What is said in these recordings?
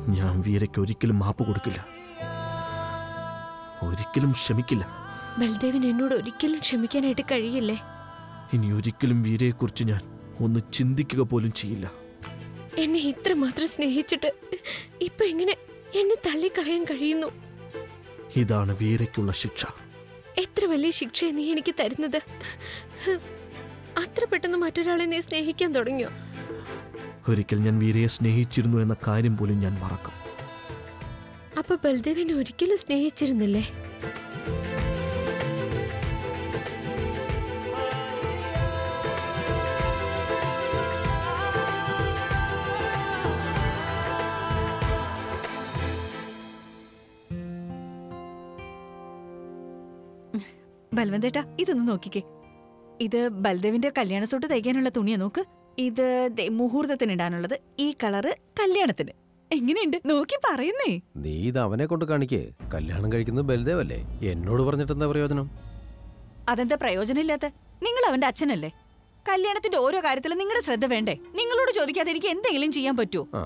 ഞാൻ വീരയ്ക്ക് ഒരിക്കലും മാപ്പ് കൊടുക്കില്ല ഒരിക്കലും ക്ഷമിക്കില്ല ബൽദേവിന് എന്നോട് ഒരിക്കലും ക്ഷമിക്കാനായിട്ട് കഴിയില്ലേ ഇനി ഒരിക്കലും വീരയെക്കുറിച്ച് ഞാൻ ഒന്ന് ചിന്തിക്കുക പോലും ചെയ്യില്ല എന്നെ ഇത്രമാത്രം സ്നേഹിച്ചിട്ട് ഇപ്പൊ എങ്ങനെ എന്നെ തള്ളിക്കളയാൻ കഴിയുന്നു ഇതാണ് വീരയ്ക്കുള്ള ശിക്ഷ എത്ര വലിയ ശിക്ഷയാണ് നീ എനിക്ക് തരുന്നത് അത്ര പെട്ടെന്ന് മറ്റൊരാളെ നീ സ്നേഹിക്കാൻ തുടങ്ങിയോ ഒരിക്കൽ ഞാൻ വീരയെ സ്നേഹിച്ചിരുന്നു എന്ന കാര്യം പോലും ഞാൻ മറക്കും അപ്പൊ ബൽദേവിനെ ഒരിക്കലും സ്നേഹിച്ചിരുന്നില്ലേ ബൽവന്തേട്ടാ ഇതൊന്ന് നോക്കിക്കേ ഇത് ബൽദേവിന്റെ കല്യാണ സൂട്ട് തയ്ക്കാനുള്ള തുണിയാ നോക്ക് ഇത് ദേ മുഹൂർത്തത്തിനിടാനുള്ളത് ഈ കളറ് കല്യാണത്തിന് എങ്ങനെയുണ്ട് നോക്കി പറയുന്നേ നീ ഇത് അവനെ കൊണ്ട് കാണിക്കേ കല്യാണം കഴിക്കുന്നത് ബൽദേവല്ലേ എന്നോട് പറഞ്ഞിട്ട് എന്താ പ്രയോജനം അതെന്താ പ്രയോജനമില്ലാത്ത നിങ്ങൾ അവന്റെ അച്ഛനല്ലേ കല്യാണത്തിന്റെ ഓരോ കാര്യത്തിലും നിങ്ങളുടെ ശ്രദ്ധ വേണ്ടേ നിങ്ങളോട് ചോദിക്കാതെ എനിക്ക് എന്തെങ്കിലും ചെയ്യാൻ പറ്റുമോ ആ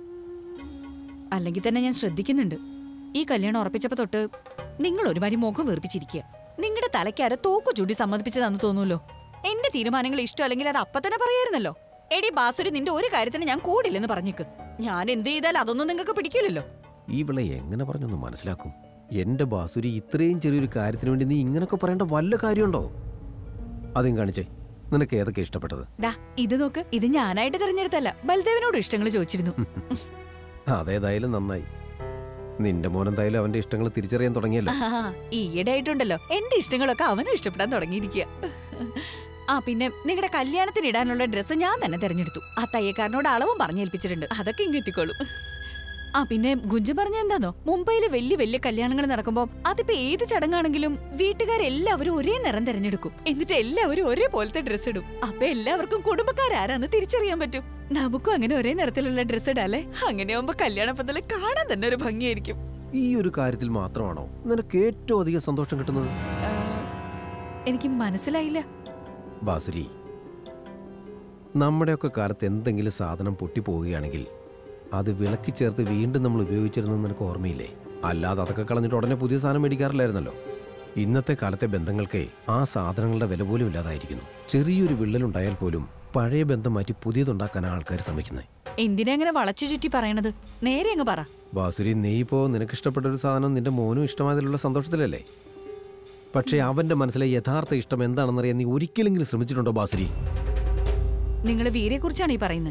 അല്ലെങ്കിൽ തന്നെ ഞാൻ ശ്രദ്ധിക്കുന്നുണ്ട് ഈ കല്യാണം ഉറപ്പിച്ചപ്പോ തൊട്ട് നിങ്ങൾ ഒരുമാതിരി മുഖം വീർപ്പിച്ചിരിക്കുക നിങ്ങളുടെ തലയ്ക്കാരെ തോക്കു ചൂണ്ടി സമ്മതിപ്പിച്ചതാന്ന് തോന്നുമല്ലോ എന്റെ തീരുമാനങ്ങൾ ഇഷ്ടമല്ലെങ്കിൽ അത് അപ്പൊ തന്നെ പറയായിരുന്നല്ലോ എടി ബാസുരി നിന്റെ ഒരു കാര്യത്തിന് ഞാൻ കൂടില്ലെന്ന് പറഞ്ഞേക്ക് ഞാൻ എന്ത് ചെയ്താൽ അതൊന്നും നിങ്ങൾക്ക് പിടിക്കില്ലല്ലോ ഈ വിള എങ്ങനെ പറഞ്ഞൊന്ന് മനസ്സിലാക്കും എന്റെ ബാസുരി ഇത്രയും ചെറിയൊരു കാര്യത്തിന് വേണ്ടി നീ ഇങ്ങനൊക്കെ പറയേണ്ട വല്ല കാര്യമുണ്ടോ അതും കാണിച്ചേ നിനക്ക് ഏതൊക്കെ ഇഷ്ടപ്പെട്ടത് ദാ ഇത് നോക്ക് ഇത് ഞാനായിട്ട് തിരഞ്ഞെടുത്തല്ല ബൽദേവിനോട് ഇഷ്ടങ്ങൾ ചോദിച്ചിരുന്നു അതേതായാലും നന്നായി നിന്റെ മോൻ എന്തായാലും അവന്റെ ഇഷ്ടങ്ങൾ തിരിച്ചറിയാൻ തുടങ്ങിയല്ലോ ആ, ഈയിടെ ആയിട്ടുണ്ടല്ലോ എന്റെ ഇഷ്ടങ്ങളൊക്കെ അവനും ഇഷ്ടപ്പെടാൻ തുടങ്ങിയിരിക്കുക ആ പിന്നെ നിങ്ങളുടെ കല്യാണത്തിന് ഇടാനുള്ള ഡ്രസ്സ് ഞാൻ തന്നെ തിരഞ്ഞെടുത്തു ആ തയ്യക്കാരനോട് അളവും പറഞ്ഞേൽപ്പിച്ചിട്ടുണ്ട് അതൊക്കെ ഇങ്ങ് എത്തിക്കോളൂ ആ പിന്നെ ഗുഞ്ചൻ പറഞ്ഞ എന്താന്നോ മുംബൈയിൽ വലിയ വലിയ കല്യാണങ്ങൾ നടക്കുമ്പോൾ അതിപ്പോ ഏത് ചടങ്ങാണെങ്കിലും വീട്ടുകാരെല്ലാവരും ഒരേ നിറം തിരഞ്ഞെടുക്കും എന്നിട്ട് എല്ലാവരും ഒരേപോലത്തെ ഡ്രസ്സ് ഇടും അപ്പൊ എല്ലാവർക്കും കുടുംബക്കാരാരാന്ന് തിരിച്ചറിയാൻ പറ്റും നമുക്കും അങ്ങനെ ഒരേ നിറത്തിലുള്ള ഡ്രസ്സ് ഇടാല്ലേ അങ്ങനെയാവുമ്പോ കല്യാണ പന്തല് കാണാൻ തന്നെ ഒരു ഭംഗിയായിരിക്കും ഈ ഒരു കാര്യത്തിൽ മാത്രമാണോ നിനക്ക് ഏറ്റവും അധികം സന്തോഷം കിട്ടുന്നത് ആ, എനിക്ക് മനസ്സിലായില്ല ബാസുരി നമ്മുടെയൊക്കെ കാലത്ത് എന്തെങ്കിലും സാധനം പൊട്ടിപ്പോവുകയാണെങ്കിൽ അത് വിളക്കി ചേർത്ത് വീണ്ടും നമ്മൾ ഉപയോഗിച്ചിരുന്നെന്ന് നിനക്ക് ഓർമ്മയില്ലേ അല്ലാതെ അതൊക്കെ കളഞ്ഞിട്ട് ഉടനെ പുതിയ സാധനം മേടിക്കാറില്ലായിരുന്നല്ലോ ഇന്നത്തെ കാലത്തെ ബന്ധങ്ങൾക്ക് ആ സാധനങ്ങളുടെ വില പോലും ഇല്ലാതായിരിക്കുന്നു ചെറിയൊരു വിള്ളലുണ്ടായാൽ പോലും പഴയ ബന്ധം മാറ്റി പുതിയതുണ്ടാക്കാനാണ് ആൾക്കാർ ശ്രമിക്കുന്നത് എന്തിനാ അങ്ങനെ വളച്ചു ചുറ്റി പറയണത് നേരെ അങ്ങ് പറ ബാസുരി നീ ഇപ്പോൾ നിനക്ക് ഇഷ്ടപ്പെട്ട ഒരു സാധനം നിന്റെ മോനും ഇഷ്ടമായതിലുള്ള സന്തോഷത്തിലല്ലേ പക്ഷേ അവന്റെ മനസ്സിലെ യഥാർത്ഥ ഇഷ്ടം എന്താണെന്നറിയാൻ നീ ഒരിക്കലെങ്കിലും ശ്രമിച്ചിട്ടുണ്ടോ ബാസുരി നിങ്ങൾ വീരെ കുറിച്ചാണ് ഈ പറയുന്നത്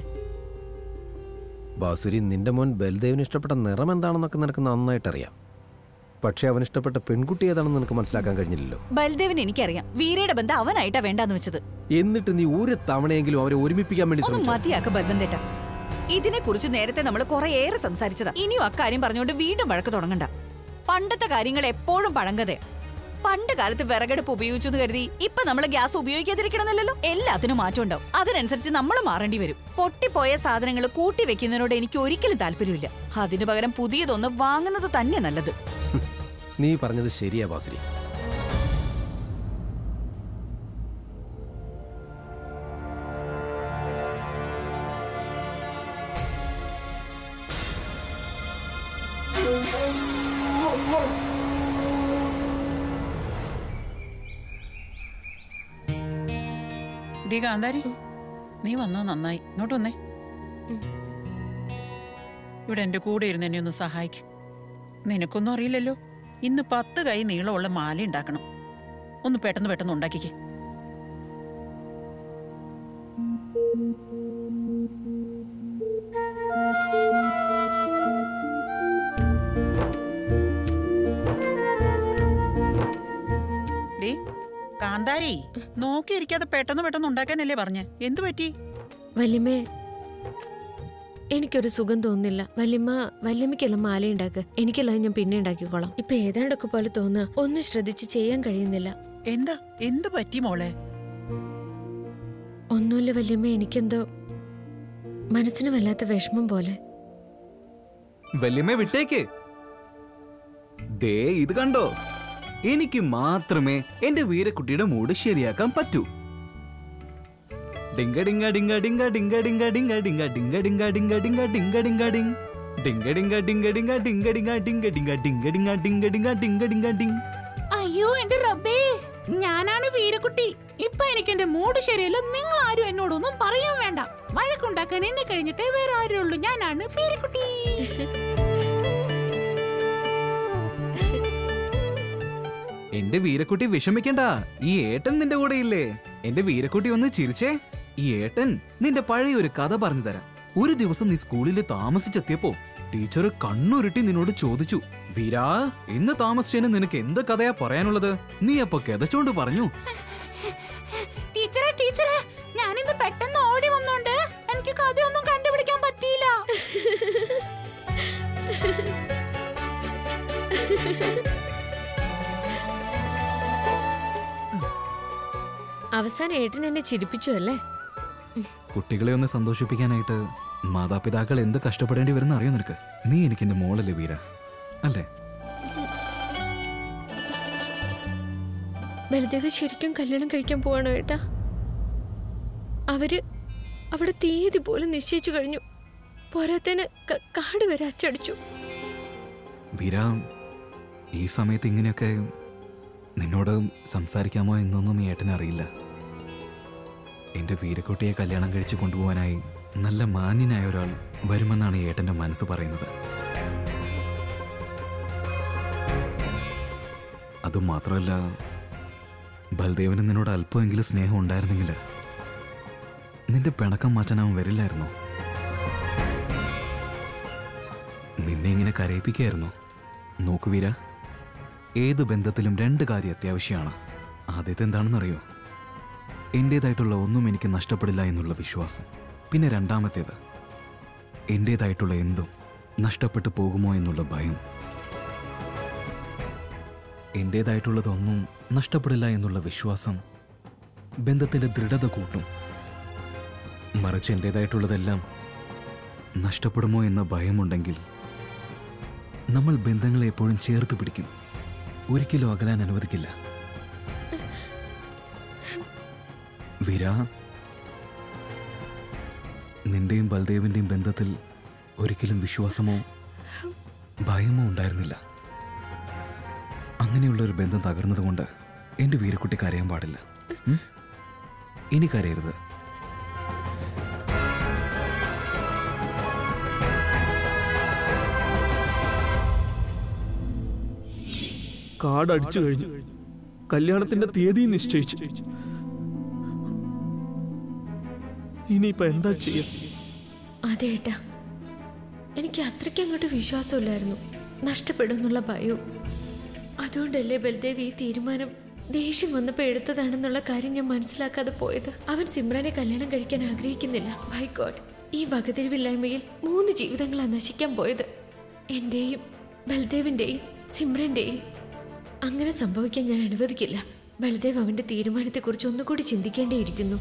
ബാസുരി നിന്റെ മോൻ ബൽദേവിന് ഇഷ്ടപ്പെട്ട നിറം എന്താണെന്നൊക്കെ നിനക്ക് നന്നായിട്ട് അറിയാം പക്ഷേ അവൻ ഇഷ്ടപ്പെട്ട പെൺകുട്ടി ഏതാണെന്ന് നിനക്ക് മനസ്സിലാക്കാൻ കഴിഞ്ഞില്ലല്ലോ ബൽദേവിന് എനിക്കറിയാം വീരയുടെ ബന്ധം അവനായിട്ടാ വേണ്ടാന്ന് വെച്ചത് എന്നിട്ട് നീ ഒരു തവണയെങ്കിലും അവരെ ഒരുമിപ്പിക്കാൻ വേണ്ടി ഒന്ന് ശ്രമിച്ചു മതിയാക്ക ബൽബന്തേട്ട ഇതിനെ കുറിച്ച് നേരത്തെ നമ്മൾ കുറെ ഏറെ സംസാരിച്ചതാ ഇനിയും അക്കാര്യം പറഞ്ഞുകൊണ്ട് വീണ്ടും വഴക്ക് തുടങ്ങണ്ട പണ്ടത്തെ കാര്യങ്ങൾ എപ്പോഴും പഴങ്കതയാ പണ്ട് കാലത്ത് വിറകടുപ്പ് ഉപയോഗിച്ചു എന്ന് കരുതി ഇപ്പൊ നമ്മൾ ഗ്യാസ് ഉപയോഗിക്കാതിരിക്കണമെന്നല്ലോ എല്ലാത്തിനും മാറ്റം ഉണ്ടാവും അതിനനുസരിച്ച് നമ്മൾ മാറേണ്ടി വരും പൊട്ടിപ്പോയ സാധനങ്ങൾ കൂട്ടി വെക്കുന്നതിനോട് എനിക്ക് ഒരിക്കലും താല്പര്യമില്ല അതിനു പകരം പുതിയതൊന്ന് വാങ്ങുന്നത് തന്നെ നല്ലത് നീ പറഞ്ഞത് ശരിയാ ബാസുരി ഡി കാന്താരി നീ വന്നത് നന്നായി ഇങ്ങോട്ട് വന്നേ ഉം. ഇവിടെ എന്റെ കൂടെ ഇരുന്ന് എന്നെ ഒന്ന് സഹായിക്കും നിനക്കൊന്നും അറിയില്ലല്ലോ ഇന്ന് പത്ത് കൈ നീളമുള്ള മാല ഉണ്ടാക്കണം ഒന്ന് പെട്ടെന്ന് പെട്ടെന്ന് ഉണ്ടാക്കിക്കേ ഡി കാന്താരി നോക്കിയിരിക്കാതെ പെട്ടെന്ന് പെട്ടെന്ന് ഉണ്ടാക്കാനല്ലേ പറഞ്ഞേ എന്തു പറ്റി വല്യമ്മേ എനിക്കൊരു സുഖം തോന്നുന്നില്ല വല്യമ്മ വല്യമ്മയ്ക്കുള്ള മാല ഉണ്ടാക്ക് എനിക്കുള്ളത് ഞാൻ പിന്നെ ഉണ്ടാക്കിക്കോളാം ഇപ്പൊ ഏതാണ്ടൊക്കെ പോലെ തോന്നുക ഒന്നും ശ്രദ്ധിച്ച് ചെയ്യാൻ കഴിയുന്നില്ല എന്താ എന്ത് പറ്റി മോളെ ഒന്നുമില്ല വല്യമ്മ എനിക്കെന്തോ മനസ്സിന് വല്ലാത്ത വിഷമം പോലെ വല്യമ്മ വിട്ടേക്ക് ദേ ഇത് കണ്ടോ എനിക്ക് മാത്രമേ എന്റെ വീരക്കുട്ടിയുടെ മൂഡ് ശരിയാക്കാൻ പറ്റൂ ഡിങ്ക ഡിങ്ക ഡിങ്ക ഡിങ്ക ഡിങ്ക ഡിങ്ക ഡിങ്ക ഡിങ്ക ഡിങ്ക ഡിങ്ക ഡിങ്ക ഡിങ്ക ഡിങ്ക ഡിങ്ക ഡിങ് ഡിങ്ക ഡിങ്ക ഡിങ്ക ഡിങ്ക ഡിങ്ക ഡിങ്ക ഡിങ്ക ഡിങ്ക ഡിങ്ക ഡിങ്ക ഡിങ്ക ഡിങ്ക ഡിങ്ക ഡിങ്ക ഡിങ് അയ്യോ എന്റെ റബ്ബേ ഞാനാണ് വീരക്കുട്ടി ഇപ്പൊ എനിക്ക് എന്റെ മൂഡ് ശരിയല്ല നിങ്ങൾ ആരും എന്നോടൊന്നും പറയാൻ വേണ്ട വഴക്കുണ്ടാക്കാൻ എന്നെ കഴിഞ്ഞിട്ടേ വേറെ ആരും ഉള്ളൂ ഞാനാണ് വീരക്കുട്ടി എന്റെ വീരക്കുട്ടി വിഷമിക്കണ്ട ഈ ഏട്ടൻ നിന്റെ കൂടെ ഇല്ലേ എന്റെ വീരക്കുട്ടി ഒന്ന് ചിരിച്ചേ ഈ ഏട്ടൻ നിന്റെ പഴയ ഒരു കഥ പറഞ്ഞു തരാം ഒരു ദിവസം നീ സ്കൂളിൽ താമസിച്ചെത്തിയപ്പോ ടീച്ചർ കണ്ണുരുട്ടി നിന്നോട് ചോദിച്ചു വീരാ ഇന്ന് താമസിച്ചതിന് നിനക്ക് എന്ത് കഥയാ പറയാനുള്ളത് നീ അപ്പൊ കിതച്ചോണ്ട് പറഞ്ഞു ടീച്ചറെ ടീച്ചറെ ഞാനിന്ന് പെട്ടെന്ന് ഓടി വന്നോണ്ട് എനിക്ക് കഥയൊന്നും കണ്ടുപിടിക്കാൻ പറ്റിയില്ല അവസാനം ഏട്ടൻ എന്നെ ചിരിപ്പിച്ചു അല്ലേ കുട്ടികളെ ഒന്ന് സന്തോഷിപ്പിക്കാനായിട്ട് മാതാപിതാക്കൾ എന്ത് കഷ്ടപ്പെടേണ്ടി വരുന്ന അറിയോ നിനക്ക് നീ എനിക്ക് എന്റെ മോളല്ലേ വീര അല്ലേ ബലദേവ് ശരിക്കും കല്യാണം കഴിക്കാൻ പോവാണോ ഏട്ടാ അവര് അവിടെ തീയതി പോലും നിശ്ചയിച്ചു കഴിഞ്ഞു പോരാത്തതിന് ക- കാട് വരെ അച്ചടിച്ചു വീര ഈ സമയത്ത് ഇങ്ങനെയൊക്കെ നിന്നോട് സംസാരിക്കാമോ എന്നൊന്നും ഈ ഏട്ടന് അറിയില്ല എന്റെ വീരക്കുട്ടിയെ കല്യാണം കഴിച്ച് കൊണ്ടുപോകാനായി നല്ല മാന്യനായ ഒരാൾ വരുമെന്നാണ് ഈ ഏട്ടന്റെ മനസ്സ് പറയുന്നത് അതുമാത്രമല്ല ബൽദേവന് നിന്നോട് അല്പമെങ്കിലും സ്നേഹം ഉണ്ടായിരുന്നെങ്കിൽ നിന്റെ പിണക്കം മാറ്റാൻ അവൻ വരില്ലായിരുന്നോ നിന്നെ ഇങ്ങനെ കരയിപ്പിക്കായിരുന്നു നോക്കു വീര ഏത് ബന്ധത്തിലും രണ്ട് കാര്യം അത്യാവശ്യമാണ് ആദ്യത്തെ എന്താണെന്നറിയോ എൻ്റേതായിട്ടുള്ള ഒന്നും എനിക്ക് നഷ്ടപ്പെടില്ല എന്നുള്ള വിശ്വാസം പിന്നെ രണ്ടാമത്തേത് എൻ്റേതായിട്ടുള്ള എന്തും നഷ്ടപ്പെട്ടു പോകുമോ എന്നുള്ള ഭയം എൻ്റേതായിട്ടുള്ളതൊന്നും നഷ്ടപ്പെടില്ല എന്നുള്ള വിശ്വാസം ബന്ധത്തിൻ്റെ ദൃഢത കൂട്ടും മറിച്ച് എൻ്റേതായിട്ടുള്ളതെല്ലാം നഷ്ടപ്പെടുമോ എന്ന ഭയമുണ്ടെങ്കിൽ നമ്മൾ ബന്ധങ്ങളെ എപ്പോഴും ചേർത്ത് പിടിക്കും ഒരിക്കലും അകലാൻ അനുവദിക്കില്ല വീര നിന്റെയും ബൽദേവിന്റെയും ബന്ധത്തിൽ ഒരിക്കലും വിശ്വാസമോ ഭയമോ ഉണ്ടായിരുന്നില്ല അങ്ങനെയുള്ള ഒരു ബന്ധം തകർന്നതുകൊണ്ട് എന്റെ വീരക്കുട്ടി കരയാൻ പാടില്ല ഉം? ഇനി കരയരുത് കാർഡ് അടിച്ചു കഴിഞ്ഞു കല്യാണത്തിന്റെ തീയതി നിശ്ചയിച്ചു ഇനിയിപ്പോ എന്താ ചെയ്യാ അതെ ഏട്ടാ എനിക്ക് അത്രയ്ക്ക് അങ്ങോട്ട് വിശ്വാസമില്ലായിരുന്നു നഷ്ടപ്പെടുമെന്നുള്ള ഭയവും അതുകൊണ്ടല്ലേ ബൽദേവ് ഈ തീരുമാനം ദേഷ്യം വന്നപ്പോൾ എടുത്തതാണെന്നുള്ള കാര്യം ഞാൻ മനസ്സിലാക്കാതെ പോയത് അവൻ സിമ്രാനെ കല്യാണം കഴിക്കാൻ ആഗ്രഹിക്കുന്നില്ല ബൈ ഗോഡ് ഈ വകതിരിവില്ലായ്മയിൽ മൂന്ന് ജീവിതങ്ങളാണ് നശിക്കാൻ പോയത് എന്റെയും ബൽദേവിന്റെയും സിമ്രന്റെയും അങ്ങനെ സംഭവിക്കാൻ ഞാൻ അനുവദിക്കില്ല ബൽദേവ് അവന്റെ തീരുമാനത്തെക്കുറിച്ച് ഒന്നുകൂടി ചിന്തിക്കേണ്ടിയിരിക്കുന്നു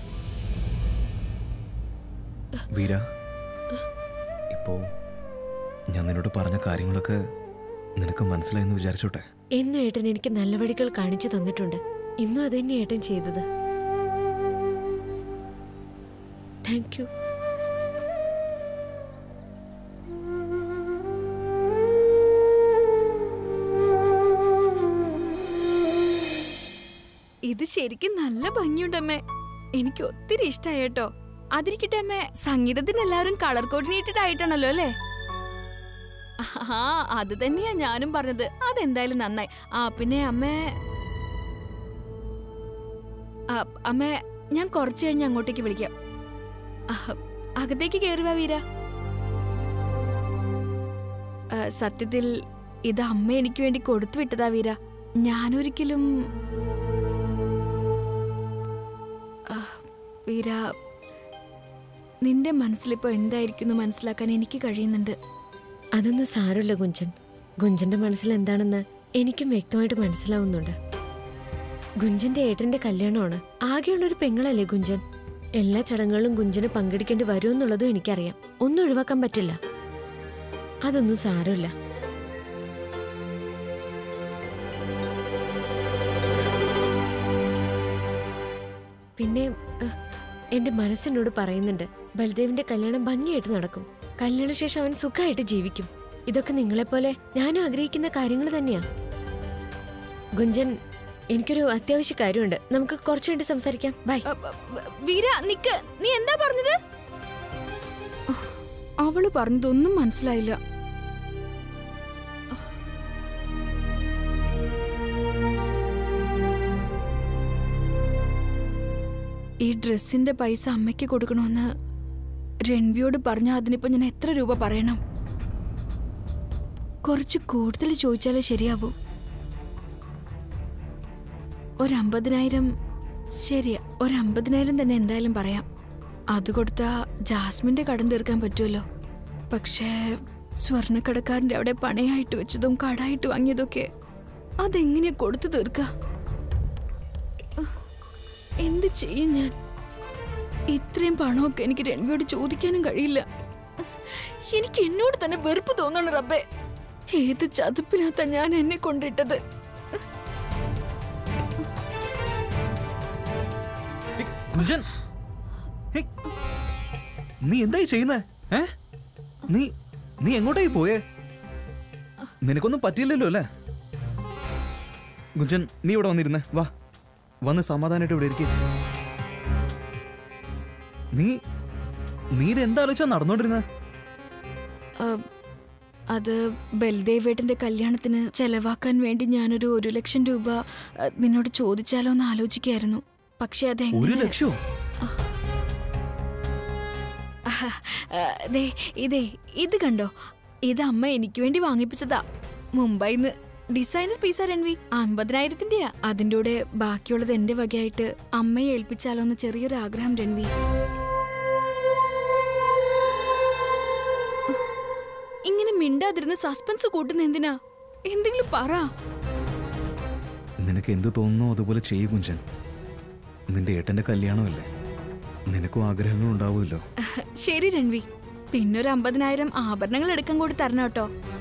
വീര ഇപ്പോ ഞാൻ നിന്നോട് പറഞ്ഞ കാര്യങ്ങളൊക്കെ നിനക്ക് മനസ്സിലായെന്ന് വിചാരിച്ചോട്ടെ എന്നും ഏട്ടൻ എനിക്ക് നല്ല വഴികൾ കാണിച്ചു തന്നിട്ടുണ്ട് ഇന്നും അതന്നെ ഏട്ടൻ ചെയ്തത് താങ്ക് യു ഇത് ശരിക്കും നല്ല ഭംഗിയുണ്ടമ്മേ എനിക്ക് ഒത്തിരി ഇഷ്ടായി കേട്ടോ അതിരിക്കട്ടെ അമ്മേ സംഗീതത്തിന് എല്ലാവരും കളർ കോർഡിനേറ്റഡ് ആയിട്ടാണല്ലോ അല്ലേ ആ അത് തന്നെയാ ഞാനും പറഞ്ഞത് അതെന്തായാലും നന്നായി ആ പിന്നെ അമ്മേ ആ, അമ്മേ ഞാൻ കുറച്ച് കഴിഞ്ഞ് അങ്ങോട്ടേക്ക് വിളിക്കാം ആ, അകത്തേക്ക് കയറുക വീര ആ, സത്യത്തിൽ ഇത് അമ്മ എനിക്ക് വേണ്ടി കൊടുത്തു വിട്ടതാ വീര ഞാനൊരിക്കലും ആ, വീര നിന്റെ മനസ്സിലിപ്പോ എന്തായിരിക്കുന്നു മനസ്സിലാക്കാൻ എനിക്ക് കഴിയുന്നുണ്ട് അതൊന്നും സാരമില്ല ഗുഞ്ചൻ ഗുഞ്ചന്റെ മനസ്സിൽ എന്താണെന്ന് എനിക്കും വ്യക്തമായിട്ട് മനസ്സിലാവുന്നുണ്ട് ഗുഞ്ചന്റെ ഏട്ടന്റെ കല്യാണമാണ് ആകെയുള്ളൊരു പെങ്ങളല്ലേ ഗുഞ്ചൻ എല്ലാ ചടങ്ങുകളും ഗുഞ്ചന് പങ്കെടുക്കേണ്ടി വരുമെന്നുള്ളതും എനിക്കറിയാം ഒന്നും ഒഴിവാക്കാൻ പറ്റില്ല അതൊന്നും സാരമില്ല പിന്നെ അഹ്, എന്റെ മനസ്സിനോട് പറയുന്നുണ്ട് ബൽദേവിന്റെ കല്യാണം ഭംഗിയായിട്ട് നടക്കും കല്യാണശേഷം അവൻ സുഖമായിട്ട് ജീവിക്കും ഇതൊക്കെ നിങ്ങളെപ്പോലെ ഞാനും ആഗ്രഹിക്കുന്ന കാര്യങ്ങൾ തന്നെയാ ഗുഞ്ചൻ എനിക്കൊരു അത്യാവശ്യ കാര്യമുണ്ട് നമുക്ക് കുറച്ചു കഴിഞ്ഞ് സംസാരിക്കാം ബൈ അ, അ, വീര നിക്ക് നീ എന്താ പറഞ്ഞത് അവള് പറഞ്ഞതൊന്നും മനസ്സിലായില്ല ഈ ഡ്രസ്സിന്റെ പൈസ അമ്മയ്ക്ക് കൊടുക്കണമെന്ന് രൺവിയോട് പറഞ്ഞ അതിനിപ്പോ ഞാൻ എത്ര രൂപ പറയണം കുറച്ച് കൂടുതൽ ചോദിച്ചാലേ ശരിയാവൂ ഒരമ്പതിനായിരം ശരിയാ ഒരമ്പതിനായിരം തന്നെ എന്തായാലും പറയാം അത് കൊടുത്താ ജാസ്മിന്റെ കടം തീർക്കാൻ പറ്റുമല്ലോ പക്ഷേ സ്വർണ്ണക്കടക്കാരന്റെ അവിടെ പണയായിട്ട് വെച്ചതും കടായിട്ട് വാങ്ങിയതൊക്കെ അതെങ്ങനെയാ കൊടുത്തു തീർക്ക എന്ത് ചെയ്യും ഞാൻ ഇത്രയും പണമൊക്കെ എനിക്ക് രൺവിയോട് ചോദിക്കാനും കഴിയില്ല എനിക്ക് എന്നോട് തന്നെ വെറുപ്പ് തോന്നണം റബ്ബേ ഏത് ചതുപ്പിനകത്താ ഞാൻ എന്നെ കൊണ്ടിട്ടത് ഏയ്, ഗുഞ്ചൻ ഏയ്, നീ എന്തായി ചെയ്യുന്നേ ഏ നീ നീ എങ്ങോട്ടായി പോയേ നിനക്കൊന്നും പറ്റിയില്ലല്ലോ അല്ലേ ഗുഞ്ചൻ നീ ഇവിടെ വന്നിരുന്നേ വാ വന്ന് സമാധാനമായിട്ട് ഇവിടെ ഇരിക്കേ നീ നീ ഇത് എന്താലോചിച്ചാ നടന്നോണ്ടിരുന്നത് അഹ്, അത് ബൽദേവേട്ടന്റെ കല്യാണത്തിന് ചെലവാക്കാൻ വേണ്ടി ഞാനൊരു ഒരു ലക്ഷം രൂപ അഹ്, നിന്നോട് ചോദിച്ചാലോ എന്ന് ആലോചിക്കായിരുന്നു പക്ഷെ ഒരു അതെങ്ങനെ ലക്ഷോ ആഹ്, അഹ്, ദേ, ഇതേ ഇത് കണ്ടോ ഇത് അമ്മ എനിക്ക് വേണ്ടി വാങ്ങിപ്പിച്ചതാ മുംബൈന്ന് ഡിസൈനർ പീസാ രൺവി അമ്പതിനായിരത്തിന്റെയാ അതിന്റെ കൂടെ ബാക്കിയുള്ളത് എന്റെ വകയായിട്ട് അമ്മയെ ഏൽപ്പിച്ചാലോ എന്ന് ചെറിയൊരു ആഗ്രഹം രൺവി ഇങ്ങനെ മിണ്ടാതിരുന്ന് സസ്പെൻസ് കൂട്ടുന്ന എന്തിനാ എന്തെങ്കിലും പറ നിനക്ക് എന്ത് തോന്നുന്നോ അതുപോലെ ചെയ്യ് കുഞ്ചൻ നിന്റെ ഏട്ടന്റെ കല്യാണമല്ലേ നിനക്കും ആഗ്രഹങ്ങൾ ഉണ്ടാവുമല്ലോ ശരി രൺവി പിന്നൊരു അമ്പതിനായിരം ആഭരണങ്ങൾ എടുക്കാൻ കൂടി തരണം കേട്ടോ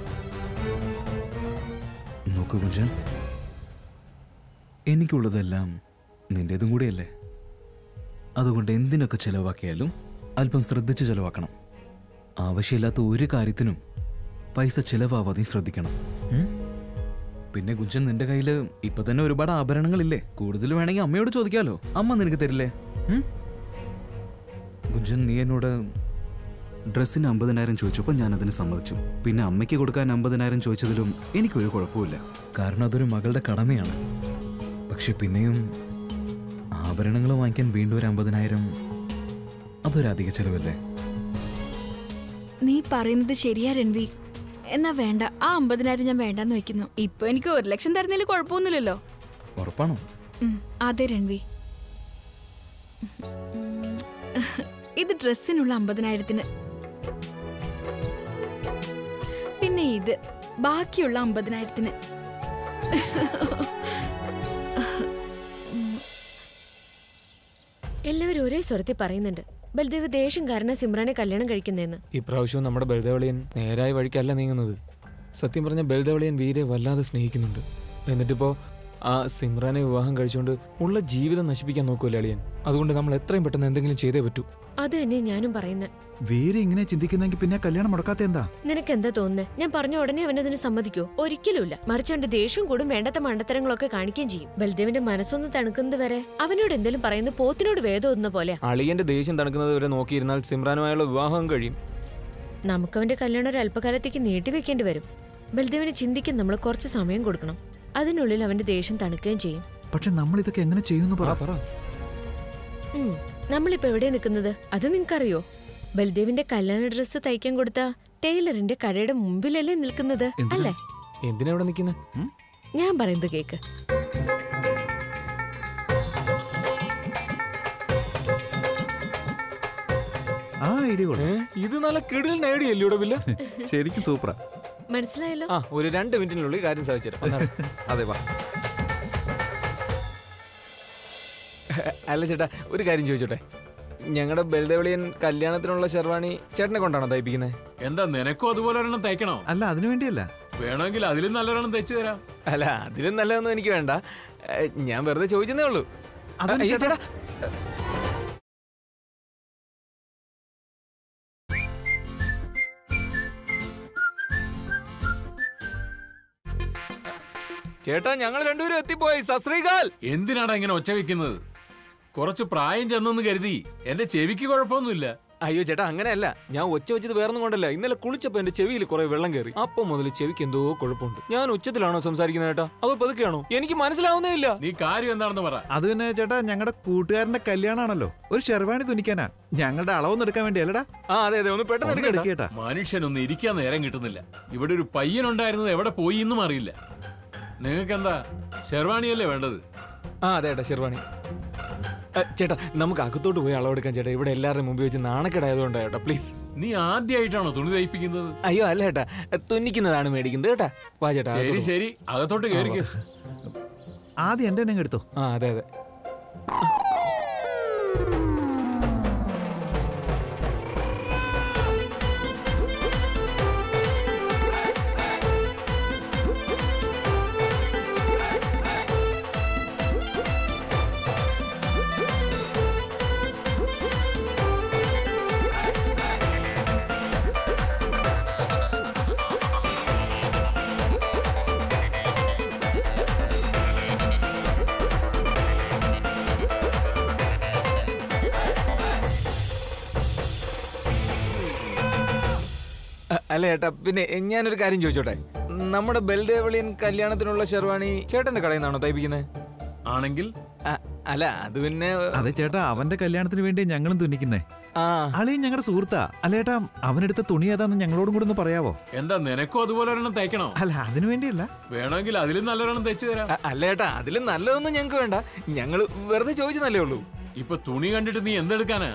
നോക്കൂ കുഞ്ചൻ എനിക്കുള്ളതെല്ലാം നിന്റേതും കൂടിയല്ലേ അതുകൊണ്ട് എന്തിനൊക്കെ ചെലവാക്കിയാലും അല്പം ശ്രദ്ധിച്ച് ചെലവാക്കണം ആവശ്യമില്ലാത്ത ഒരു കാര്യത്തിനും പൈസ ചെലവാവാതെ ശ്രദ്ധിക്കണം ഉം? പിന്നെ കുഞ്ചൻ നിന്റെ കയ്യിൽ ഇപ്പൊ തന്നെ ഒരുപാട് ആഭരണങ്ങളില്ലേ കൂടുതൽ വേണമെങ്കിൽ അമ്മയോട് ചോദിക്കാലോ അമ്മ നിനക്ക് തരില്ലേ ഉം? കുഞ്ചൻ നീ എന്നോട് ഡ്രസ്സിന് അമ്പതിനായിരം ചോദിച്ചപ്പോൾ ഞാൻ അതിന് സമ്മതിച്ചു പിന്നെ അമ്മയ്ക്ക് കൊടുക്കാൻ അമ്പതിനായിരം ചോദിച്ചതിലും എനിക്കൊരു കുഴപ്പമില്ല കാരണം അതൊരു മകളുടെ കടമയാണ് പക്ഷെ പിന്നെയും ആഭരണങ്ങൾ വാങ്ങിക്കാൻ വീണ്ടും ഒരു അമ്പതിനായിരം അതൊരു അധിക ചെലവല്ലേ നീ പറയുന്നത് ശരിയാ രൺവി എന്നാ വേണ്ട ആ അമ്പതിനായിരം ഞാൻ വേണ്ടെന്ന് വെക്കുന്നു ഇപ്പൊ എനിക്ക് ഒരു ലക്ഷം തരുന്നതിൽ കുഴപ്പമൊന്നുമില്ലല്ലോ ഉറപ്പാണോ ഉം, അതെ രൺവി ഉം, ഇത് ഡ്രസ്സിനുള്ള അമ്പതിനായിരത്തിന് പിന്നെ ഇത് ബാക്കിയുള്ള അമ്പതിനായിരത്തിന് എല്ലാവരും ഒരേ സ്വരത്തിൽ പറയുന്നുണ്ട് ബൽദേവ് ദേഷ്യം കാരണം സിമ്രാനെ കല്യാണം കഴിക്കുന്നതെന്ന് ഇപ്രാവശ്യവും നമ്മുടെ ബൽദേവളിയൻ നേരായ വഴിക്കല്ല നീങ്ങുന്നത് സത്യം പറഞ്ഞ ബൽദേവളിയൻ വീരെ വല്ലാതെ സ്നേഹിക്കുന്നുണ്ട് എന്നിട്ടിപ്പോ ആ സിമ്രാനെ വിവാഹം കഴിച്ചുകൊണ്ട് ഉള്ള ജീവിതം നശിപ്പിക്കാൻ നോക്കൂല അളിയൻ അതുകൊണ്ട് നമ്മൾ എത്രയും പെട്ടെന്ന് എന്തെങ്കിലും ചെയ്തേ പറ്റൂ അത് തന്നെ ഞാനും പറയുന്നത് വീര ഇങ്ങനെ ചിന്തിക്കുന്നെങ്കിൽ പിന്നെ കല്യാണം മുടക്കാത്ത എന്താ നിനക്ക് എന്താ തോന്നുന്നത് ഞാൻ പറഞ്ഞ ഉടനെ അവനതിന് സമ്മതിക്കോ ഒരിക്കലുമില്ല മറിച്ച് അവന്റെ ദേഷ്യം കൂടും വേണ്ടാത്ത മണ്ടത്തരങ്ങളൊക്കെ കാണിക്കുകയും ചെയ്യും ബൽദേവിന്റെ മനസ്സൊന്ന് തണുക്കുന്നത് വരെ അവനോട് എന്തെങ്കിലും പറയുന്നത് പോത്തിനോട് വേദം പോലെ അളിയന്റെ ദേഷ്യം തണുക്കുന്നത് വരെ നോക്കിയിരുന്നാൽ സിമ്രാനുമായുള്ള വിവാഹം കഴിയും നമുക്കവന്റെ കല്യാണം ഒരു അല്പകാലത്തേക്ക് നീട്ടിവെക്കേണ്ടി വരും ബൽദേവിനെ ചിന്തിക്കാൻ നമ്മൾ കുറച്ച് സമയം കൊടുക്കണം അതിനുള്ളിൽ അവന്റെ ദേഷ്യം തണുക്കുകയും ചെയ്യും പക്ഷെ നമ്മൾ ഇതൊക്കെ എങ്ങനെ ചെയ്യുന്നു പറ പറ ഉം, നമ്മളിപ്പോ എവിടെ നിൽക്കുന്നത് അത് നിനക്കറിയോ ബൽദേവിന്റെ കല്യാണ ഡ്രസ്സ് തയ്ക്കാൻ കൊടുത്ത ടൈലറിന്റെ കടയുടെ മുമ്പിലല്ലേ നിൽക്കുന്നത് എന്തിനാ? അല്ലേ എന്തിനാ ഇവിടെ നിൽക്കുന്നത് ഞാൻ പറയുന്നത് കേക്ക് ആ ഐഡിയ കൊള്ളാം ഇത് നല്ല കിടിലൻ ഐഡിയ അല്ലേ ഇവിടെ ബില്ല ശരിക്കും സൂപ്പറാ മനസ്സിലായല്ലോ ആ ഒരു രണ്ട് മിനിറ്റിനുള്ളിൽ കാര്യം സാധിച്ചു അതെ വാ അല്ല ചേട്ടാ ഒരു കാര്യം ചോദിച്ചോട്ടെ ഞങ്ങളുടെ ബൽദേവളിയൻ കല്യാണത്തിനുള്ള ശർവാണി ചേട്ടനെ കൊണ്ടാണോ തയ്പ്പിക്കുന്നത് എന്താ നിനക്കും അതുപോലെ ഒരെണ്ണം തയ്ക്കണോ അല്ല അതിനു വേണ്ടിയല്ല വേണമെങ്കിൽ അതിലും നല്ലൊരെണ്ണം തയ്ച്ചു തരാം അല്ല അതിലും നല്ലതൊന്നും എനിക്ക് വേണ്ട ഏ, ഞാൻ വെറുതെ ചോദിച്ചതേ ഉള്ളൂ അതിന് അയ്യോ, ചേട്ടാ- ചേട്ടാ ചേട്ടാ ഞങ്ങൾ രണ്ടുപേരും എത്തിപ്പോയി സശ്രീകാൽ എന്തിനാടാ ഇങ്ങനെ ഒച്ച വെക്കുന്നത് കുറച്ച് പ്രായം ചെന്നെന്ന് കരുതി എന്റെ ചെവിക്ക് കുഴപ്പമൊന്നുമില്ല അയ്യോ ചേട്ടാ അങ്ങനെയല്ല ഞാൻ ഒച്ച വെച്ചത് വേറൊന്നും കൊണ്ടല്ല ഇന്നലെ കുളിച്ചപ്പോ എന്റെ ചെവിയിൽ കുറെ വെള്ളം കയറി അപ്പൊ മുതൽ ചെവിക്ക് എന്തോ കുഴപ്പമുണ്ട് ഞാൻ ഉച്ചത്തിലാണോ സംസാരിക്കുന്നത് ചേട്ടാ അതോ പതുക്കെയാണോ എനിക്ക് മനസ്സിലാവുന്നേ ഇല്ല നീ കാര്യം എന്താണെന്ന് പറ അത് പിന്നെ ചേട്ടാ ഞങ്ങളുടെ കൂട്ടുകാരന്റെ കല്യാണമാണല്ലോ ഒരു ഷെർവാണി തുന്നിക്കാനാ ഞങ്ങളുടെ അളവൊന്നും എടുക്കാൻ വേണ്ടി അല്ലടാ ആ അതെ അതെ ഒന്ന് പെട്ടെന്ന് ഒന്ന് എടുക്കണ്ട. എടുക്കേട്ടാ മനുഷ്യനൊന്നും ഇരിക്കാൻ നേരം കിട്ടുന്നില്ല ഇവിടെ ഒരു പയ്യനുണ്ടായിരുന്നത് എവിടെ പോയി എന്നും അറിയില്ല നിങ്ങൾക്ക് എന്താ ഷെർവാണിയല്ലേ വേണ്ടത് ആ അതെ ചേട്ടാ ഷെർവാണി ഏ, ചേട്ടാ നമുക്ക് അകത്തോട്ട് പോയി അളവെടുക്കാൻ ചേട്ടാ ഇവിടെ എല്ലാവരുടെയും മുമ്പിൽ വെച്ച് നാണക്കേടായതുകൊണ്ടാ ചേട്ടാ പ്ലീസ് നീ ആദ്യമായിട്ടാണോ തുണി തയ്പ്പിക്കുന്നത് അയ്യോ അല്ല ചേട്ടാ തുന്നിക്കുന്നതാണ് മേടിക്കുന്നത് കേട്ടാ വാ ചേട്ടാ ശരി അകത്തോട്ട് പോ. ശരി അകത്തോട്ട് കയറിക്കോ ആദ്യം എന്റെ തന്നെ എടുത്തോ ആ അതെ അതെ അ- അല്ല ചേട്ടാ പിന്നെ ഞാനൊരു കാര്യം ചോദിച്ചോട്ടെ നമ്മുടെ ബൽദേവളിയൻ കല്യാണത്തിനുള്ള ഷെർവാണി ചേട്ടന്റെ കടയിൽ നിന്നാണോ തയ്പ്പിക്കുന്നത് ആണെങ്കിൽ അല്ല അത് പിന്നെ അതെ ചേട്ടാ അവന്റെ കല്യാണത്തിന് വേണ്ടി ഞങ്ങളും തുന്നിക്കുന്നേ ആ അളിയും ഞങ്ങളുടെ സുഹൃത്താ അല്ല ചേട്ടാ അവനെടുത്ത തുണി ഏതാന്ന് ഞങ്ങളോടും കൂടെ ഒന്ന് പറയാവോ എന്താ നിനക്കും അതുപോലെ ഒരെണ്ണം തയ്ക്കണോ അല്ല അതിനു വേണ്ടിയല്ല വേണമെങ്കിൽ അതിലും നല്ലൊരെണ്ണം തയ്ച്ചു തരാം അ- അല്ല ചേട്ടാ അതിലും നല്ലതൊന്നും ഞങ്ങൾക്ക് വേണ്ട ഞങ്ങൾ വെറുതെ ചോദിച്ചെന്നല്ലേ ഉള്ളൂ ഇപ്പൊ തുണി കണ്ടിട്ട് നീ എന്തെടുക്കാനാ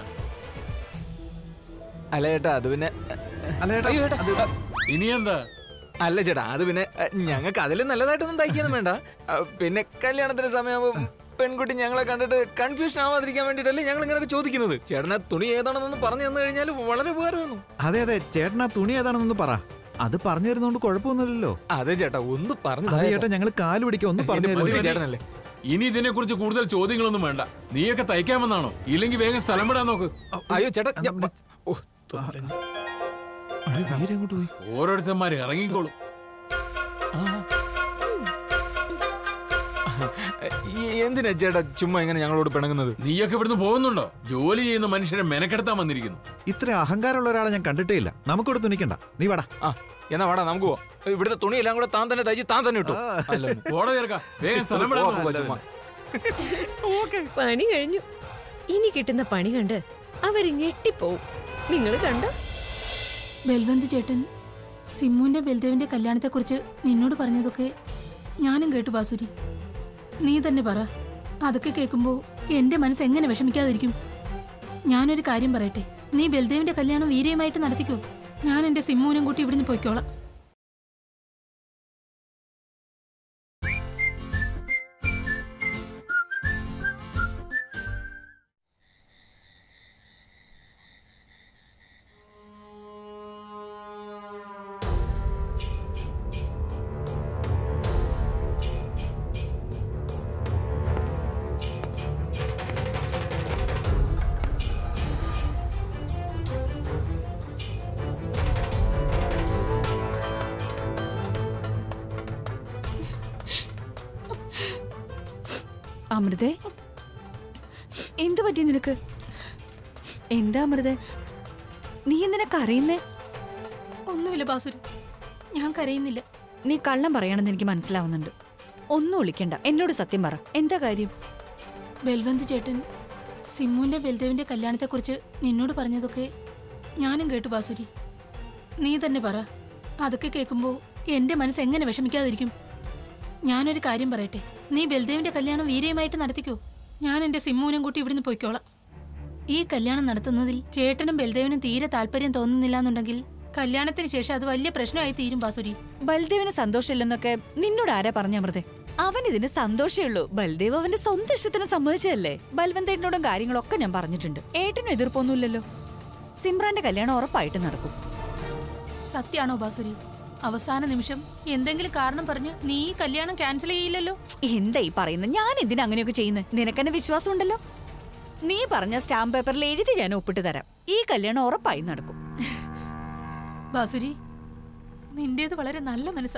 അല്ല ചേട്ടാ അത് പിന്നെ അല്ല ചേട്ടാ അയ്യോ ചേട്ടാ ഇനി എന്താ അല്ല ചേട്ടാ അത് പിന്നെ ഞങ്ങൾക്ക് അതിലും നല്ലതായിട്ടൊന്നും തയ്ക്കൊന്നും വേണ്ട അ, പിന്നെ കല്യാണത്തിന് സമയമാകുമ്പോൾ പെൺകുട്ടി ഞങ്ങളെ കണ്ടിട്ട് കൺഫ്യൂഷൻ ആവാതിരിക്കാൻ വേണ്ടിയിട്ടല്ലേ ഞങ്ങൾ ഇങ്ങനെയൊക്കെ ചോദിക്കുന്നത് ചേട്ടനെ തുണി ഏതാണെന്നൊന്ന് പറഞ്ഞു തന്നു കഴിഞ്ഞാൽ വളരെ ഉപകാരമായിരുന്നു അതെ അതെ ചേട്ടൻ ആ തുണി ഏതാണെന്നൊന്ന് പറ അത് പറഞ്ഞു തരുന്നോണ്ട് കുഴപ്പമൊന്നുമില്ലല്ലോ അതെ ചേട്ടാ ഒന്ന് പറഞ്ഞു അതെ ചേട്ടാ ഞങ്ങൾ കാല് പിടിക്കാം ഒന്ന് പറഞ്ഞു മതി, തരുമോ മതി. ചേട്ടനല്ലേ ഇനി ഇതിനെ കുറിച്ച് കൂടുതൽ ചോദ്യങ്ങളൊന്നും വേണ്ട നീയൊക്കെ തയ്ക്കാമെന്നാണോ ഇല്ലെങ്കിൽ വേഗം സ്ഥലം വിടാൻ നോക്ക് അയ്യോ ചേട്ടാ ഞാൻ- ഓ, തൊഴിലാളി. അയ്യോ, വീര അങ്ങോട്ട് പോയി ഓരോരുത്തന്മാർ ഇറങ്ങിക്കോളും ആ. ഈ എന്തിനാ ചേട്ടാ ചുമ്മാ ഇങ്ങനെ ഞങ്ങളോട് പിണങ്ങുന്നത് നീയൊക്കെ ഇവിടുന്ന് പോകുന്നുണ്ടോ ജോലി ചെയ്യുന്ന മനുഷ്യരെ മെനക്കെടുത്താൻ വന്നിരിക്കുന്നു ഇത്ര അഹങ്കാരമുള്ള ഒരാളെ ഞാൻ കണ്ടിട്ടേ ഇല്ല നമുക്കിവിടെ തുന്നിക്കണ്ട നീ വാടാ ആ എന്നാ വാടാ നമുക്ക് പോവാം ഇവിടുത്തെ തുണിയെല്ലാം കൂടെ താൻ തന്നെ തയ്ച്ച് താൻ തന്നെ ഇട്ടു അല്ല ഓടെ ചേർക്ക വേഗം സ്ഥലം വിടാൻ പോവാം, നോക്ക്. ചുമ്മാ. പണി കഴിഞ്ഞു ഇനി കിട്ടുന്ന പണി കണ്ട് അവര് ഞെട്ടിപ്പോവും നിങ്ങൾ കണ്ടോ ബൽവന്ത് ചേട്ടൻ സിമ്മുവിന്റെ ബൽദേവിന്റെ കല്യാണത്തെക്കുറിച്ച് നിന്നോട് പറഞ്ഞതൊക്കെ ഞാനും കേട്ടു ബാസുരി നീ തന്നെ പറ അതൊക്കെ കേൾക്കുമ്പോൾ എന്റെ മനസ്സ് എങ്ങനെ വിഷമിക്കാതിരിക്കും ഞാനൊരു കാര്യം പറയട്ടെ നീ ബൽദേവിന്റെ കല്യാണം വീരയുമായിട്ട് നടത്തിക്കോ ഞാൻ എന്റെ സിമ്മുവിനും കൂട്ടി ഇവിടുന്ന് പോയിക്കോളാം അമൃതേ എന്തു പറ്റി നിനക്ക് എന്താ അമൃതേ നീ എന്തിനാ കരയുന്നേ ഒന്നുമില്ല ബാസുരി ഞാൻ കരയുന്നില്ല നീ കള്ളം പറയണമെന്ന് എനിക്ക് മനസ്സിലാവുന്നുണ്ട് ഒന്നും വിളിക്കണ്ട എന്നോട് സത്യം പറ എന്താ കാര്യം ബൽവന്ത് ചേട്ടൻ സിമ്മുവിന്റെ ബൽദേവിന്റെ കല്യാണത്തെക്കുറിച്ച് നിന്നോട് പറഞ്ഞതൊക്കെ ഞാനും കേട്ടു ബാസുരി നീ തന്നെ പറ അതൊക്കെ കേൾക്കുമ്പോൾ എന്റെ മനസ്സ് എങ്ങനെ വിഷമിക്കാതിരിക്കും ഞാനൊരു കാര്യം പറയട്ടെ നീ ബൽദേവിന്റെ കല്യാണം വീരയുമായിട്ട് നടത്തിക്കോ ഞാൻ എന്റെ സിമ്മുവിനും കൂട്ടി ഇവിടുന്ന് പോയിക്കോളാം ഈ കല്യാണം നടത്തുന്നതിൽ ചേട്ടനും ബൽദേവിനും തീരെ താല്പര്യം തോന്നുന്നില്ല എന്നുണ്ടെങ്കിൽ കല്യാണത്തിന് ശേഷം അത് വലിയ പ്രശ്നമായി തീരും ബാസുരി ബൽദേവിന് സന്തോഷമില്ലെന്നൊക്കെ നിന്നോട് ആരാ പറഞ്ഞ അമൃതേ അവൻ ഇതിന് സന്തോഷേ ഉള്ളൂ ബൽദേവ് അവന്റെ സ്വന്തം ഇഷ്ടത്തിന് സമ്മതിച്ചതല്ലേ ബൽവന്തേട്ടനോടും കാര്യങ്ങളൊക്കെ ഞാൻ പറഞ്ഞിട്ടുണ്ട് ഏട്ടനും എതിർപ്പൊന്നുമില്ലല്ലോ സിമ്രാന്റെ കല്യാണം ഉറപ്പായിട്ട് നടക്കും സത്യാണോ ബാസുരി അവസാന നിമിഷം എന്തെങ്കിലും കാരണം പറഞ്ഞ് നീ ഈ കല്യാണം ക്യാൻസൽ ചെയ്യില്ലല്ലോ എന്താ ഈ പറയുന്നത് ഞാൻ എന്തിനാ അങ്ങനെയൊക്കെ ചെയ്യുന്നത് നിനക്കെന്നെ വിശ്വാസം ഉണ്ടല്ലോ നീ പറഞ്ഞ സ്റ്റാമ്പ് പേപ്പറിൽ എഴുതി ഞാൻ ഒപ്പിട്ട് തരാം ഈ കല്യാണം ഉറപ്പായി നടക്കും ബാസുരി നിന്റേത് വളരെ നല്ല മനസ്സാ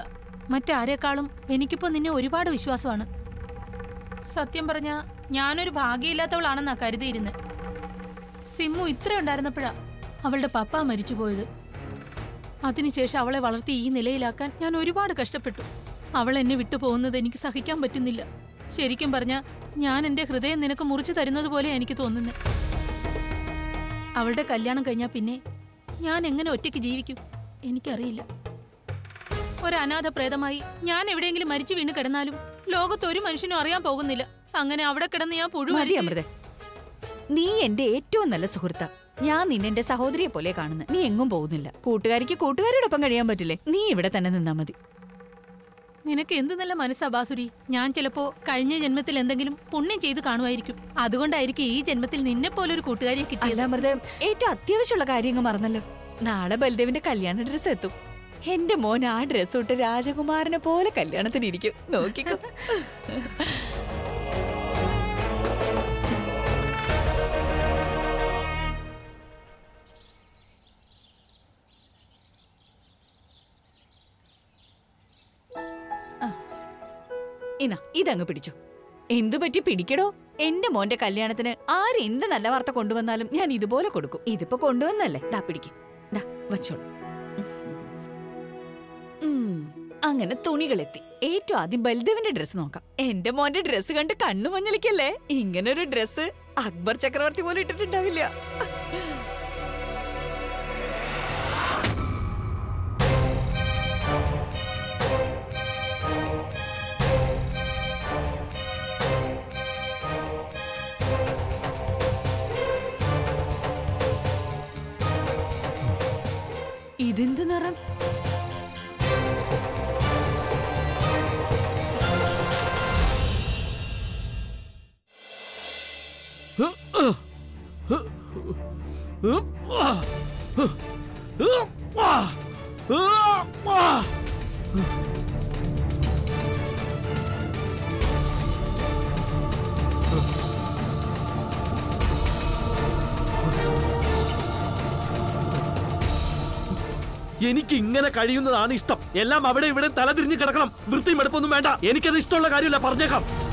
മറ്റാരേക്കാളും എനിക്കിപ്പോ നിന്നെ ഒരുപാട് വിശ്വാസമാണ് സത്യം പറഞ്ഞ ഞാനൊരു ഭാഗ്യമില്ലാത്തവളാണെന്നാ കരുതിയിരുന്നത് സിമ്മു ഇത്ര ഉണ്ടായിരുന്നപ്പോഴാ അവളുടെ പപ്പ മരിച്ചുപോയത് അതിനുശേഷം അവളെ വളർത്തി ഈ നിലയിലാക്കാൻ ഞാൻ ഒരുപാട് കഷ്ടപ്പെട്ടു അവൾ എന്നെ വിട്ടു പോകുന്നത് എനിക്ക് സഹിക്കാൻ പറ്റുന്നില്ല ശരിക്കും പറഞ്ഞ ഞാൻ എന്റെ ഹൃദയം നിനക്ക് മുറിച്ചു തരുന്നത് പോലെ എനിക്ക് തോന്നുന്നത് അവളുടെ കല്യാണം കഴിഞ്ഞാൽ പിന്നെ ഞാൻ എങ്ങനെ ഒറ്റയ്ക്ക് ജീവിക്കും എനിക്കറിയില്ല ഒരു അനാഥ പ്രേതമായി ഞാൻ എവിടെയെങ്കിലും മരിച്ചു വീണ് കിടന്നാലും ലോകത്ത് ഒരു മനുഷ്യനും അറിയാൻ പോകുന്നില്ല അങ്ങനെ അവിടെ കിടന്ന് ഞാൻ പുഴു മതി മരിച്ച് അമൃത നീ എന്റെ ഏറ്റവും നല്ല സുഹൃത്താ ഞാൻ നിന്നെ എന്റെ സഹോദരിയെ പോലെ കാണുന്നു നീ എങ്ങും പോകുന്നില്ല കൂട്ടുകാരിക്ക് കൂട്ടുകാരോടൊപ്പം കഴിയാൻ പറ്റില്ലേ നീ ഇവിടെ തന്നെ നിന്നാ മതി നിനക്ക് എന്ത് നല്ല മനസ്സാ ബാസുരി ഞാൻ ചിലപ്പോ കഴിഞ്ഞ ജന്മത്തിൽ എന്തെങ്കിലും പുണ്യം ചെയ്ത് കാണുമായിരിക്കും അതുകൊണ്ടായിരിക്കും ഈ ജന്മത്തിൽ നിന്നെ പോലെ ഒരു കൂട്ടുകാരിയെ കിട്ടിയത് അല്ല അമൃത ഏറ്റവും അത്യാവശ്യമുള്ള കാര്യങ്ങൾ മറന്നല്ലോ നാളെ ബൽദേവിന്റെ കല്യാണ ഡ്രസ് എത്തും എന്റെ മോൻ ആ ഡ്രസ് ഇട്ട് രാജകുമാരനെ പോലെ കല്യാണത്തിന് ഇരിക്കും നോക്കിക്കോ ആ. ഇന്നാ ഇതങ്ങ് പിടിച്ചോ എന്തു പറ്റി പിടിക്കടോ എന്റെ മോന്റെ കല്യാണത്തിന് ആര് എന്ത് നല്ല വാർത്ത കൊണ്ടുവന്നാലും ഞാൻ ഇതുപോലെ കൊടുക്കും ഇതിപ്പോ കൊണ്ടുവന്നല്ലേ ദാ പിടിക്കും ദാ വച്ചോളൂ ഉം, അങ്ങനെ തുണികളെത്തി ഏറ്റവും ആദ്യം ബൽദേവിന്റെ ഡ്രസ്സ് നോക്കാം എന്റെ മോന്റെ ഡ്രസ്സ് കണ്ട് കണ്ണു മഞ്ഞളിക്കല്ലേ ഇങ്ങനൊരു ഡ്രസ്സ് അക്ബർ ചക്രവർത്തി പോലും ഇട്ടിട്ടുണ്ടാവില്ല ഇതെന്ത് നിറം എനിക്ക് ഇങ്ങനെ കഴിയുന്നതാണ് ഇഷ്ടം എല്ലാം അവിടെ ഇവിടെ തലതിരിഞ്ഞ് കിടക്കണം വൃത്തിയും എടുപ്പൊന്നും വേണ്ട എനിക്കത് ഇഷ്ടമുള്ള കാര്യമില്ല പറഞ്ഞേക്കാം